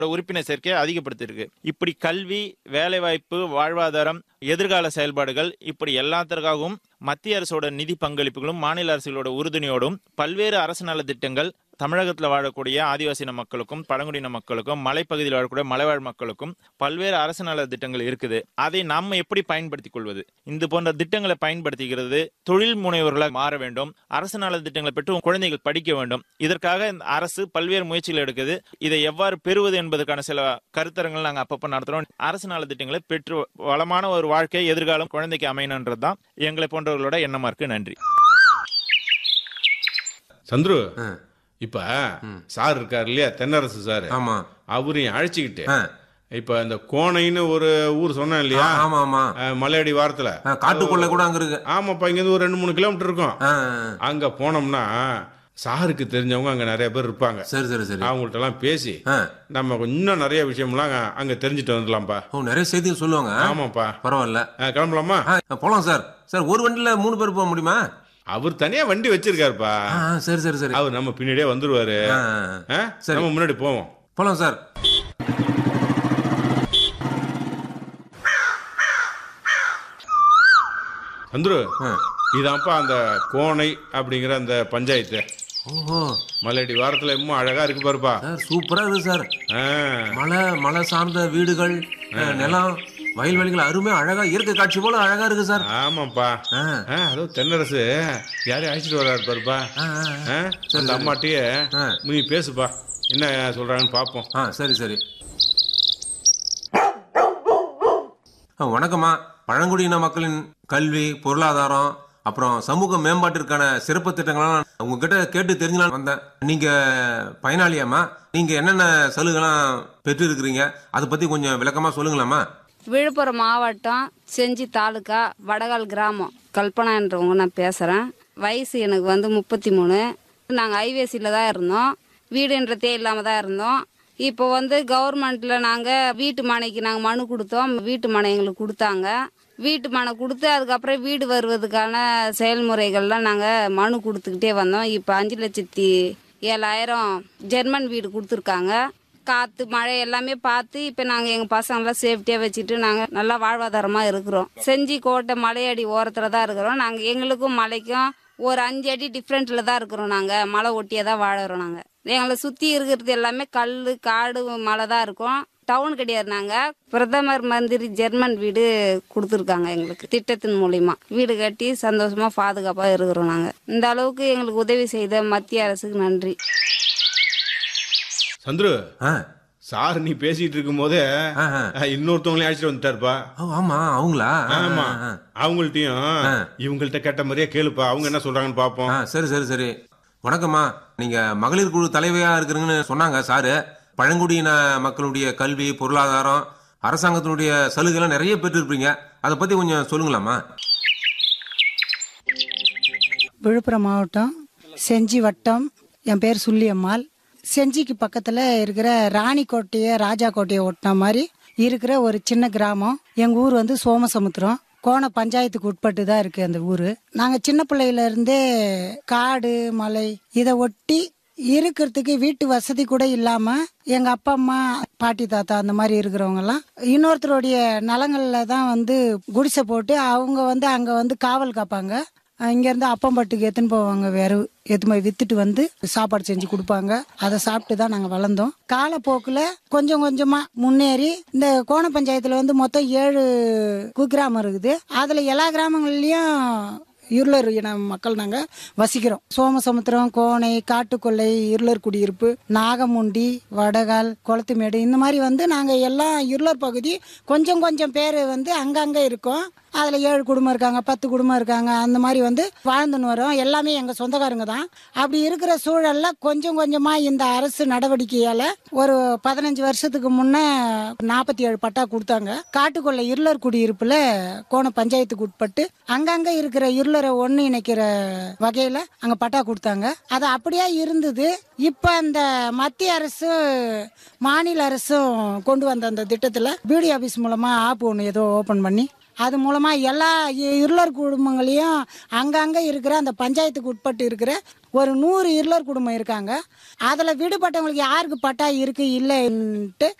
உறுப்பினர் சேர்க்கையை அதிகப்படுத்தியிருக்கு இப்படி கல்வி வேலைவாய்ப்பு வாழ்வாதாரம் எதிர்கால செயல்பாடுகள் இப்படி எல்லாத்திற்காகவும் மத்திய அரசோட நிதி பங்களிப்புகளும் மாநில அரசுகளோட உறுதுணையோடும் பல்வேறு அரசு நல திட்டங்கள் தமிழகத்தில் வாழக்கூடிய ஆதிவாசின மக்களுக்கும் பழங்குடியின மக்களுக்கும் மலைப்பகுதியில் வாழக்கூடிய மலைவாழ் மக்களுக்கும் பல்வேறு அரசு நல திட்டங்கள் இருக்குது அதை நம்ம எப்படி பயன்படுத்திக் கொள்வது இந்த போன்ற திட்டங்களை பயன்படுத்திக்கிறது தொழில் முனைவர்களாக மாற வேண்டும் அரசு நல திட்டங்களை பெற்று குழந்தைகள் படிக்க வேண்டும் இதற்காக இந்த அரசு பல்வேறு முயற்சிகள் எடுக்குது இதை எவ்வாறு பெறுவது என்பதற்கான சில கருத்தரங்கள் நாங்கள் அப்பப்போ நடத்துறோம் அரசு நல திட்டங்களை பெற்று வளமான ஒரு வாழ்க்கை எதிர்காலம் குழந்தைக்கு அமையணுன்றது தான் எங்களை போன்றவர்களோட எண்ணமா இருக்கு நன்றி சந்துரு ஆ. இப்ப சார் இருக்கார் இல்லையா தென்னரசு சார் ஆமா அவரையும் அழைச்சிக்கிட்டு ஆ. இப்ப இந்த கோணைன்னு ஒரு ஊர் சொன்னேன் ஆ, இல்லையா ஆமா ஆமா அஹ், மலையடி வாரத்துல ஆ, காட்டுக்குள்ள கூட அங்க இருக்கு ஆமாப்பா இங்க இருந்து ஒரு ரெண்டு மூணு கிலோமீட்டர் இருக்கும் ஆ, அங்க போனோம்னா சாருக்கு தெரிஞ்சவங்க அங்க நிறைய பேர் இருப்பாங்க சரி சரி சரி அவங்கள்ட்ட எல்லாம் பேசி ஆ. நம்ம கொஞ்சம் இன்னும் நிறைய விஷயம்லாம் அங்க- அங்க தெரிஞ்சுட்டு வந்துடலாம்ப்பா ஓ நிறைய செய்திகள் சொல்லுவாங்க ஆமாப்பா பரவாயில்ல அஹ், கிளம்பலாமா ஆ, போலாம் சார் சார் ஒரு வண்டியில மூணு பேர் போக முடியுமா அவர் தனியா வண்டி வச்சிருக்காருப்பா ஆ, ஆ, சரி சரி சரி அவர் நம்ம பின்னாடியே வந்துருவாரு ஆ, அஹ், சரி. நம்ம முன்னாடி போவோம் போலாம் சார் சந்துரு ஆ. இதான்ப்பா அந்த கோணை அப்படிங்கிற அந்த பஞ்சாயத்து ஓஹோ மலையடி வாரத்துல இன்னும் அழகா இருக்கு பாருப்பா சார் சூப்பரா இருக்கு சார் ஆ, மலை மலை சார்ந்த வீடுகள் ஆ, நிலம் வயல்வெளிகள் அருமையா அழகா இயற்கை காட்சி போல அழகா இருக்கு சார் ஆமாப்பா ஆ, ஆ, அதோ தென்னரசு யாரையும் அழைச்சிட்டு வர்றாரு பாருப்பா ஆ, ஆ, ஆ, அந்த அம்மாட்டியே ஆ. நீ பேசுப்பா என்ன சொல்றாங்கன்னு பாப்போம் ஆ சரி சரி ஆ, வணக்கம்மா பழங்குடியின மக்களின் கல்வி பொருளாதாரம் அப்புறம் சமூக மேம்பாட்டிற்கான சிறப்பு திட்டங்கள்லாம் உங்ககிட்ட கேட்டு தெரிஞ்சலாம் வந்தேன் நீங்க பயனாளியாம்மா நீங்க என்னென்ன சலுகைலாம் பெற்று இருக்கிறீங்க அதை பத்தி கொஞ்சம் விளக்கமா சொல்லுங்களாம்மா விழுப்புரம் மாவட்டம் செஞ்சி தாலுக்கா வடகால் கிராமம் கல்பனான்றவங்க நான் பேசுகிறேன் வயசு எனக்கு வந்து முப்பத்தி மூணு நாங்கள் ஐவேசியில் தான் இருந்தோம் வீடுன்றதே இல்லாமல் தான் இருந்தோம் இப்போ வந்து கவர்மெண்ட்டில் நாங்கள் வீட்டு மனைக்கு நாங்கள் மனு கொடுத்தோம் வீட்டு மனை எங்களுக்கு கொடுத்தாங்க வீட்டு மனை கொடுத்து அதுக்கப்புறம் வீடு வருவதுக்கான செயல்முறைகள்லாம் நாங்கள் மனு கொடுத்துக்கிட்டே வந்தோம் இப்போ அஞ்சு லட்சத்தி ஏழாயிரம் ஜெர்மன் வீடு கொடுத்துருக்காங்க காற்று மழை எல்லாமே பார்த்து இப்போ நாங்கள் எங்கள் பசங்களாம் சேஃப்டியாக வச்சுட்டு நாங்கள் நல்லா வாழ்வாதாரமாக இருக்கிறோம் செஞ்சி கோட்டை மலையடி ஓரத்தில் தான் இருக்கிறோம் நாங்கள் எங்களுக்கும் மலைக்கும் ஒரு அஞ்சு அடி டிஃப்ரெண்ட்டில் தான் இருக்கிறோம் நாங்கள் மலை ஒட்டியே தான் வாழறோம் நாங்கள் எங்களை சுற்றி இருக்கிறது எல்லாமே கல் காடு மலை தான் இருக்கும் டவுன் கிடையாது நாங்கள் பிரதமர் மந்திரி ஜெர்மன் வீடு கொடுத்துருக்காங்க எங்களுக்கு திட்டத்தின் மூலிமா வீடு கட்டி சந்தோஷமாக பாதுகாப்பாக இருக்கிறோம் நாங்கள் இந்த அளவுக்கு எங்களுக்கு உதவி செய்த மத்திய அரசுக்கு நன்றி சந்துரு ஆ சார் நீ பேசிட்டு இருக்கும் போதே ஆ, ஆ. இன்னொருத்தவங்களையும் அழைச்சிட்டு வந்துட்டாருப்பா ஓ, ஆமா அவங்களா ஆ, ஆமா ஆ, அவங்கள்ட்டயும் இவங்கள்ட்ட கேட்ட மாதிரியே கேளுப்பா அவங்க என்ன சொல்றாங்கன்னு பாப்போம் ஆ சரி சரி சரி வணக்கம்மா நீங்க மகளிர் குழு தலைவியா இருக்கிறீங்கன்னு சொன்னாங்க சாரு பழங்குடியின மக்களுடைய கல்வி பொருளாதாரம் அரசாங்கத்தினுடைய சலுகைலாம் நிறைய பெற்றிருப்பீங்க அதை பத்தி கொஞ்சம் சொல்லுங்களாம்மா விழுப்புரம் மாவட்டம் செஞ்சி வட்டம் என் பேர் சுள்ளியம்மாள் செஞ்சிக்கு பக்கத்தில் இருக்கிற ராணிக்கோட்டையை ராஜா கோட்டையை ஒட்டின மாதிரி இருக்கிற ஒரு சின்ன கிராமம் எங்கள் ஊர் வந்து சோமசமுத்திரம் கோண பஞ்சாயத்துக்கு உட்பட்டு தான் இருக்குது அந்த ஊர் நாங்கள் சின்ன பிள்ளையில இருந்தே காடு மலை இதை ஒட்டி இருக்கிறதுக்கு வீட்டு வசதி கூட இல்லாம எங்க அப்பா அம்மா பாட்டி தாத்தா அந்த மாதிரி இருக்கிறவங்க எல்லாம் இன்னொருத்தருடைய நலங்கள்ல தான் வந்து குடிசை போட்டு அவங்க வந்து அங்க வந்து காவல் காப்பாங்க இங்கேருந்து அப்பம்பட்டுக்கு எடுத்துன்னு போவாங்க வேறு எடுத்துன்னு போய் வித்துட்டு வந்து சாப்பாடு செஞ்சு கொடுப்பாங்க அதை சாப்பிட்டு தான் நாங்கள் வளர்ந்தோம் காலப்போக்கில் கொஞ்சம் கொஞ்சமாக முன்னேறி இந்த கோண பஞ்சாயத்தில் வந்து மொத்தம் ஏழு குக்கிராமம் இருக்குது அதில் எல்லா கிராமங்கள்லேயும் இருளர் இன மக்கள் நாங்கள் வசிக்கிறோம் சோமசமுத்திரம் கோணை காட்டுக்கொள்ளை இருளர் குடியிருப்பு நாகமுண்டி வடகால் குளத்துமேடு இந்த மாதிரி வந்து நாங்கள் எல்லாம் இருளர் பகுதி கொஞ்சம் கொஞ்சம் பேர் வந்து அங்கங்கே இருக்கோம் அதில் ஏழு குடும்பம் இருக்காங்க பத்து குடும்பம் இருக்காங்க அந்த மாதிரி வந்து வாழ்ந்துன்னு வரோம் எல்லாமே எங்கள் சொந்தக்காரங்க தான் அப்படி இருக்கிற சூழலில் கொஞ்சம் கொஞ்சமாக இந்த அரசு நடவடிக்கையால் ஒரு பதினஞ்சு வருஷத்துக்கு முன்னே நாற்பத்தி ஏழு பட்டா கொடுத்தாங்க காட்டுக்கொள்ளை இருளர் குடியிருப்பில் கோண பஞ்சாயத்துக்கு உட்பட்டு அங்கங்கே இருக்கிற இருளரை ஒன்று இணைக்கிற வகையில் அங்கே பட்டா கொடுத்தாங்க அது அப்படியே இருந்தது இப்போ அந்த மத்திய அரசும் மாநில அரசும் கொண்டு வந்த அந்த திட்டத்தில் பிடி ஆஃபீஸ் மூலமாக ஆப் ஒன்று ஏதோ ஓப்பன் பண்ணி அது மூலமாக எல்லா இ- இருளர் குடும்பங்களையும் அங்கங்கே இருக்கிற அந்த பஞ்சாயத்துக்கு உட்பட்டு இருக்கிற ஒரு நூறு இருளர் குடும்பம் இருக்காங்க அதில் விடுபட்டவங்களுக்கு யாருக்கு பட்டா இருக்கு இல்லைன்ட்டு